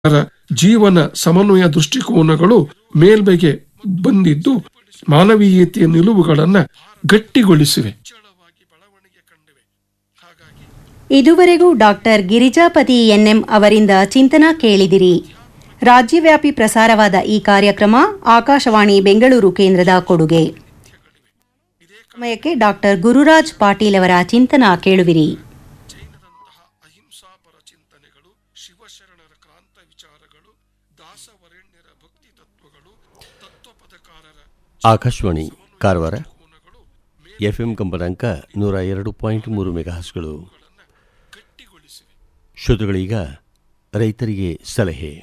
ರ ಜೀವನ ಸಮನ್ವಯ ದೃಷ್ಟಿಕೋನಗಳು ಮೇಲ್ಮೆಗೆ ಬಂದಿದ್ದು ಮಾನವೀಯತೆಯ ನಿಲುವುಗಳನ್ನ ಗಟ್ಟಿಗೊಳಿಸಿವೆ ಇದುವರೆಗೂ ಡಾಕ್ಟರ್ ಗಿರಿಜಾಪತಿ ಎನ್ಎಂ ಅವರಿಂದ ಚಿಂತನ ಕೇಳಿದಿರಿ ರಾಜ್ಯವ್ಯಾಪಿ ಪ್ರಸಾರವಾದ ಈ ಕಾರ್ಯಕ್ರಮ ಆಕಾಶವಾಣಿ ಬೆಂಗಳೂರು ಕೇಂದ್ರದ ಕೊಡುಗೆ ಸಮಯಕ್ಕೆ ಡಾಕ್ಟರ್ ಗುರುರಾಜ್ ಪಾಟೀಲ್ ಅವರ ಚಿಂತನ ಕೇಳುವಿರಿ ಜೈನರಂತಹ ಅಹಿಂಸಾಪರ ಚಿಂತನೆಗಳು ಶಿವಶರಣರ ಕ್ರಾಂತ ವಿಚಾರಗಳು ದಾಸವರೆಣ್ಯರ ಭಕ್ತಿ ತತ್ವಗಳು ತತ್ವಪದಕಾರರ ಆಕಾಶವಾಣಿ ಕಾರವಾರ ಎಫ್ಎಂ ಕಂಪನಾಂಕ ನೂರ ಎರಡು ಪಾಯಿಂಟ್ ಮೂರು ಮೆಗಾಹಸ್ಗಳು ಶ್ರೋತೃಗಳೀಗ ರೈತರಿಗೆ ಸಲಹೆ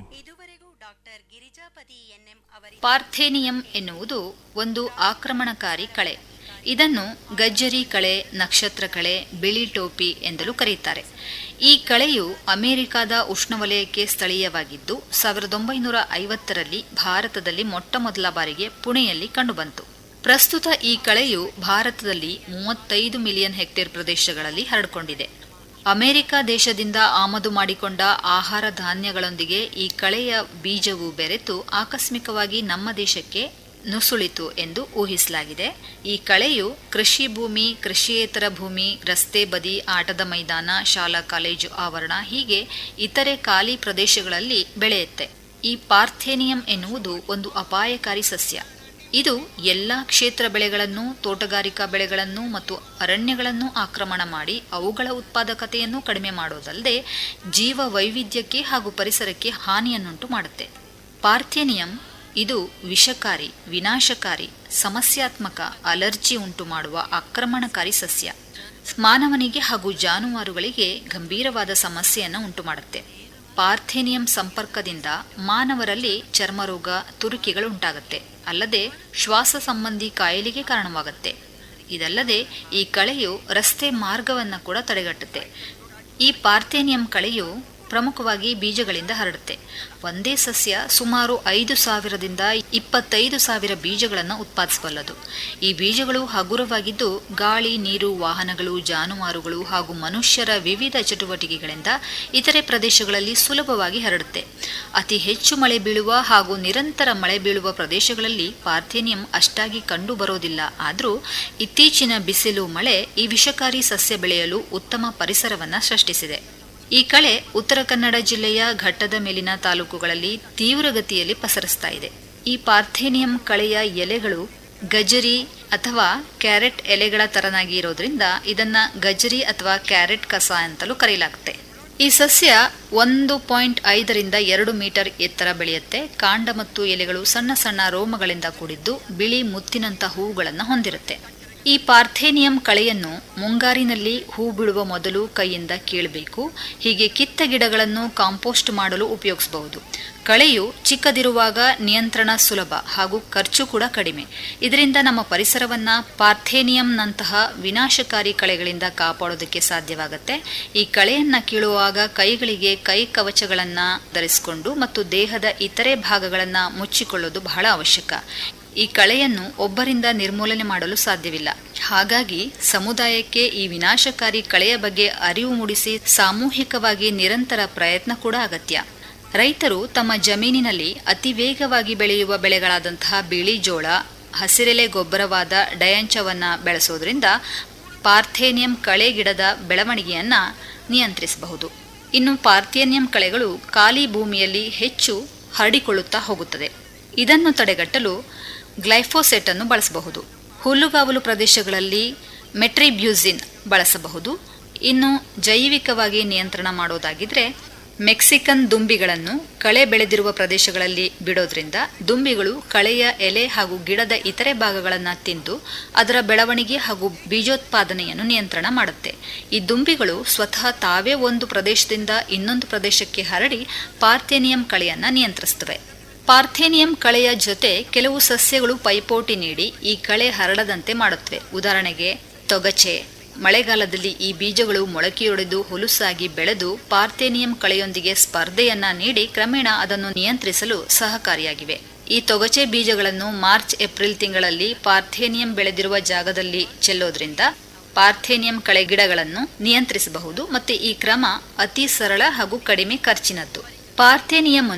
ಪಾರ್ಥೇನಿಯಂ ಎನ್ನುವುದು ಒಂದು ಆಕ್ರಮಣಕಾರಿ ಕಳೆ ಇದನ್ನು ಗಜ್ಜರಿ ಕಳೆ ನಕ್ಷತ್ರ ಕಳೆ ಬಿಳಿ ಟೋಪಿ ಎಂದಲೂ ಕರೆಯುತ್ತಾರೆ ಈ ಕಳೆಯು ಅಮೆರಿಕದ ಉಷ್ಣವಲಯಕ್ಕೆ ಸ್ಥಳೀಯವಾಗಿದ್ದು ಸಾವಿರದ ಒಂಬೈನೂರ ಐವತ್ತರಲ್ಲಿ ಭಾರತದಲ್ಲಿ ಮೊಟ್ಟಮೊದಲ ಬಾರಿಗೆ ಪುಣೆಯಲ್ಲಿ ಕಂಡುಬಂತು ಪ್ರಸ್ತುತ ಈ ಕಳೆಯು ಭಾರತದಲ್ಲಿ ಮೂವತ್ತೈದು ಮಿಲಿಯನ್ ಹೆಕ್ಟೇರ್ ಪ್ರದೇಶಗಳಲ್ಲಿ ಹರಡಿಕೊಂಡಿದೆ ಅಮೆರಿಕ ದೇಶದಿಂದ ಆಮದು ಮಾಡಿಕೊಂಡ ಆಹಾರ ಧಾನ್ಯಗಳೊಂದಿಗೆ ಈ ಕಳೆಯ ಬೀಜವು ಬೆರೆತು ಆಕಸ್ಮಿಕವಾಗಿ ನಮ್ಮ ದೇಶಕ್ಕೆ ನುಸುಳಿತು ಎಂದು ಊಹಿಸಲಾಗಿದೆ ಈ ಕಳೆಯು ಕೃಷಿ ಭೂಮಿ ಕೃಷಿಯೇತರ ಭೂಮಿ ರಸ್ತೆ ಬದಿ ಆಟದ ಮೈದಾನ ಶಾಲಾ ಕಾಲೇಜು ಆವರಣ ಹೀಗೆ ಇತರೆ ಖಾಲಿ ಪ್ರದೇಶಗಳಲ್ಲಿ ಬೆಳೆಯುತ್ತೆ ಈ ಪಾರ್ಥೇನಿಯಂ ಎನ್ನುವುದು ಒಂದು ಅಪಾಯಕಾರಿ ಸಸ್ಯ ಇದು ಎಲ್ಲ ಕ್ಷೇತ್ರ ಬೆಳೆಗಳನ್ನು ತೋಟಗಾರಿಕಾ ಬೆಳೆಗಳನ್ನು ಮತ್ತು ಅರಣ್ಯಗಳನ್ನು ಆಕ್ರಮಣ ಮಾಡಿ ಅವುಗಳ ಉತ್ಪಾದಕತೆಯನ್ನು ಕಡಿಮೆ ಮಾಡೋದಲ್ಲದೆ ಜೀವ ವೈವಿಧ್ಯಕ್ಕೆ ಹಾಗೂ ಪರಿಸರಕ್ಕೆ ಹಾನಿಯನ್ನುಂಟು ಮಾಡುತ್ತೆ ಪಾರ್ಥೇನಿಯಂ ಇದು ವಿಷಕಾರಿ ವಿನಾಶಕಾರಿ ಸಮಸ್ಯಾತ್ಮಕ ಅಲರ್ಜಿ ಉಂಟು ಮಾಡುವ ಆಕ್ರಮಣಕಾರಿ ಸಸ್ಯ ಮಾನವನಿಗೆ ಹಾಗೂ ಜಾನುವಾರುಗಳಿಗೆ ಗಂಭೀರವಾದ ಸಮಸ್ಯೆಯನ್ನು ಉಂಟು ಮಾಡುತ್ತೆ ಪಾರ್ಥೇನಿಯಂ ಸಂಪರ್ಕದಿಂದ ಮಾನವರಲ್ಲಿ ಚರ್ಮರೋಗ ತುರುಕಿಗಳು ಉಂಟಾಗುತ್ತೆ ಅಲ್ಲದೆ ಶ್ವಾಸ ಸಂಬಂಧಿ ಕಾಯಿಲೆಗೆ ಕಾರಣವಾಗುತ್ತೆ ಇದಲ್ಲದೆ ಈ ಕಳೆಯು ರಸ್ತೆ ಮಾರ್ಗವನ್ನು ಕೂಡ ತಡೆಗಟ್ಟುತ್ತೆ ಈ ಪಾರ್ಥೇನಿಯಂ ಕಳೆಯು ಪ್ರಮುಖವಾಗಿ ಬೀಜಗಳಿಂದ ಹರಡುತ್ತೆ ಒಂದೇ ಸಸ್ಯ ಸುಮಾರು ಐದು ಸಾವಿರದಿಂದ ಇಪ್ಪತ್ತೈದು ಸಾವಿರ ಬೀಜಗಳನ್ನು ಉತ್ಪಾದಿಸಬಲ್ಲದು ಈ ಬೀಜಗಳು ಹಗುರವಾಗಿದ್ದು ಗಾಳಿ ನೀರು ವಾಹನಗಳು ಜಾನುವಾರುಗಳು ಹಾಗೂ ಮನುಷ್ಯರ ವಿವಿಧ ಚಟುವಟಿಕೆಗಳಿಂದ ಇತರೆ ಪ್ರದೇಶಗಳಲ್ಲಿ ಸುಲಭವಾಗಿ ಹರಡುತ್ತೆ ಅತಿ ಹೆಚ್ಚು ಮಳೆ ಬೀಳುವ ಹಾಗೂ ನಿರಂತರ ಮಳೆ ಬೀಳುವ ಪ್ರದೇಶಗಳಲ್ಲಿ ಪಾರ್ಥೇನಿಯಂ ಅಷ್ಟಾಗಿ ಕಂಡು ಬರೋದಿಲ್ಲ ಆದರೂ ಇತ್ತೀಚಿನ ಬಿಸಿಲು ಮಳೆ ಈ ವಿಷಕಾರಿ ಸಸ್ಯ ಬೆಳೆಯಲು ಉತ್ತಮ ಪರಿಸರವನ್ನು ಸೃಷ್ಟಿಸಿದೆ ಈ ಕಳೆ ಉತ್ತರ ಕನ್ನಡ ಜಿಲ್ಲೆಯ ಘಟ್ಟದ ಮೇಲಿನ ತಾಲೂಕುಗಳಲ್ಲಿ ತೀವ್ರಗತಿಯಲ್ಲಿ ಪಸರಿಸ್ತಾ ಇದೆ ಈ ಪಾರ್ಥೇನಿಯಂ ಕಳೆಯ ಎಲೆಗಳು ಗಜರಿ ಅಥವಾ ಕ್ಯಾರೆಟ್ ಎಲೆಗಳ ತರನಾಗಿ ಇರೋದ್ರಿಂದ ಇದನ್ನ ಗಜರಿ ಅಥವಾ ಕ್ಯಾರೆಟ್ ಕಸ ಅಂತಲೂ ಕರೆಯಲಾಗುತ್ತೆ ಈ ಸಸ್ಯ ಒಂದು ಪಾಯಿಂಟ್ ಐದರಿಂದ ಎರಡು ಮೀಟರ್ ಎತ್ತರ ಬೆಳೆಯುತ್ತೆ ಕಾಂಡ ಮತ್ತು ಎಲೆಗಳು ಸಣ್ಣ ಸಣ್ಣ ರೋಮಗಳಿಂದ ಕೂಡಿದ್ದು ಬಿಳಿ ಮುತ್ತಿನಂಥ ಹೂವುಗಳನ್ನು ಹೊಂದಿರುತ್ತೆ ಈ ಪಾರ್ಥೇನಿಯಂ ಕಳೆಯನ್ನು ಮುಂಗಾರಿನಲ್ಲಿ ಹೂ ಬಿಡುವ ಮೊದಲು ಕೈಯಿಂದ ಕೀಳಬೇಕು ಹೀಗೆ ಕಿತ್ತ ಗಿಡಗಳನ್ನು ಕಾಂಪೋಸ್ಟ್ ಮಾಡಲು ಉಪಯೋಗಿಸಬಹುದು ಕಳೆಯು ಚಿಕ್ಕದಿರುವಾಗ ನಿಯಂತ್ರಣ ಸುಲಭ ಹಾಗೂ ಖರ್ಚು ಕೂಡ ಕಡಿಮೆ ಇದರಿಂದ ನಮ್ಮ ಪರಿಸರವನ್ನ ಪಾರ್ಥೇನಿಯಂನಂತಹ ವಿನಾಶಕಾರಿ ಕಳೆಗಳಿಂದ ಕಾಪಾಡೋದಕ್ಕೆ ಸಾಧ್ಯವಾಗುತ್ತೆ ಈ ಕಳೆಯನ್ನ ಕೀಳುವಾಗ ಕೈಗಳಿಗೆ ಕೈ ಕವಚಗಳನ್ನ ಧರಿಸಿಕೊಂಡು ಮತ್ತು ದೇಹದ ಇತರೆ ಭಾಗಗಳನ್ನ ಮುಚ್ಚಿಕೊಳ್ಳೋದು ಬಹಳ ಅವಶ್ಯಕ ಈ ಕಳೆಯನ್ನು ಒಬ್ಬರಿಂದ ನಿರ್ಮೂಲನೆ ಮಾಡಲು ಸಾಧ್ಯವಿಲ್ಲ ಹಾಗಾಗಿ ಸಮುದಾಯಕ್ಕೆ ಈ ವಿನಾಶಕಾರಿ ಕಳೆಯ ಬಗ್ಗೆ ಅರಿವು ಮೂಡಿಸಿ ಸಾಮೂಹಿಕವಾಗಿ ನಿರಂತರ ಪ್ರಯತ್ನ ಕೂಡ ಅಗತ್ಯ ರೈತರು ತಮ್ಮ ಜಮೀನಿನಲ್ಲಿ ಅತಿ ವೇಗವಾಗಿ ಬೆಳೆಯುವ ಬೆಳೆಗಳಾದಂತಹ ಬಿಳಿ ಜೋಳ ಹಸಿರೆಲೆ ಗೊಬ್ಬರವಾದ ಡಯಾಂಚವನ್ನ ಬೆಳೆಸೋದ್ರಿಂದ ಪಾರ್ಥೇನಿಯಂ ಕಳೆ ಗಿಡದ ಬೆಳವಣಿಗೆಯನ್ನ ನಿಯಂತ್ರಿಸಬಹುದು ಇನ್ನು ಪಾರ್ಥೇನಿಯಂ ಕಳೆಗಳು ಖಾಲಿ ಭೂಮಿಯಲ್ಲಿ ಹೆಚ್ಚು ಹರಡಿಕೊಳ್ಳುತ್ತಾ ಹೋಗುತ್ತದೆ ಇದನ್ನು ತಡೆಗಟ್ಟಲು ಗ್ಲೈಫೋಸೆಟ್ ಅನ್ನು ಬಳಸಬಹುದು ಹುಲ್ಲುಗಾವಲು ಪ್ರದೇಶಗಳಲ್ಲಿ ಮೆಟ್ರಿಬ್ಯೂಸಿನ್ ಬಳಸಬಹುದು ಇನ್ನು ಜೈವಿಕವಾಗಿ ನಿಯಂತ್ರಣ ಮಾಡೋದಾಗಿದ್ರೆ ಮೆಕ್ಸಿಕನ್ ದುಂಬಿಗಳನ್ನು ಕಳೆ ಬೆಳೆದಿರುವ ಪ್ರದೇಶಗಳಲ್ಲಿ ಬಿಡೋದ್ರಿಂದ ದುಂಬಿಗಳು ಕಳೆಯ ಎಲೆ ಹಾಗೂ ಗಿಡದ ಇತರೆ ಭಾಗಗಳನ್ನು ತಿಂದು ಅದರ ಬೆಳವಣಿಗೆ ಹಾಗೂ ಬೀಜೋತ್ಪಾದನೆಯನ್ನು ನಿಯಂತ್ರಣ ಮಾಡುತ್ತೆ ಈ ದುಂಬಿಗಳು ಸ್ವತಃ ತಾವೇ ಒಂದು ಪ್ರದೇಶದಿಂದ ಇನ್ನೊಂದು ಪ್ರದೇಶಕ್ಕೆ ಹರಡಿ ಪಾರ್ಥೇನಿಯಂ ಕಳೆಯನ್ನ ನಿಯಂತ್ರಿಸುತ್ತವೆ ಪಾರ್ಥೇನಿಯಂ ಕಳೆಯ ಜೊತೆ ಕೆಲವು ಸಸ್ಯಗಳು ಪೈಪೋಟಿ ನೀಡಿ ಈ ಕಳೆ ಹರಡದಂತೆ ಮಾಡುತ್ತವೆ ಉದಾಹರಣೆಗೆ ತೊಗಚೆ ಮಳೆಗಾಲದಲ್ಲಿ ಈ ಬೀಜಗಳು ಮೊಳಕೆಯೊಡೆದು ಹುಲುಸಾಗಿ ಬೆಳೆದು ಪಾರ್ಥೇನಿಯಂ ಕಳೆಯೊಂದಿಗೆ ಸ್ಪರ್ಧೆಯನ್ನ ನೀಡಿ ಕ್ರಮೇಣ ಅದನ್ನು ನಿಯಂತ್ರಿಸಲು ಸಹಕಾರಿಯಾಗಿವೆ ಈ ತೊಗಚೆ ಬೀಜಗಳನ್ನು ಮಾರ್ಚ್ ಏಪ್ರಿಲ್ ತಿಂಗಳಲ್ಲಿ ಪಾರ್ಥೇನಿಯಂ ಬೆಳೆದಿರುವ ಜಾಗದಲ್ಲಿ ಚೆಲ್ಲೋದ್ರಿಂದ ಪಾರ್ಥೇನಿಯಂ ಕಳೆ ಗಿಡಗಳನ್ನು ನಿಯಂತ್ರಿಸಬಹುದು ಮತ್ತೆ ಈ ಕ್ರಮ ಅತಿ ಸರಳ ಹಾಗೂ ಕಡಿಮೆ ಖರ್ಚಿನದ್ದು ಪಾರ್ಥೇನಿಯಂ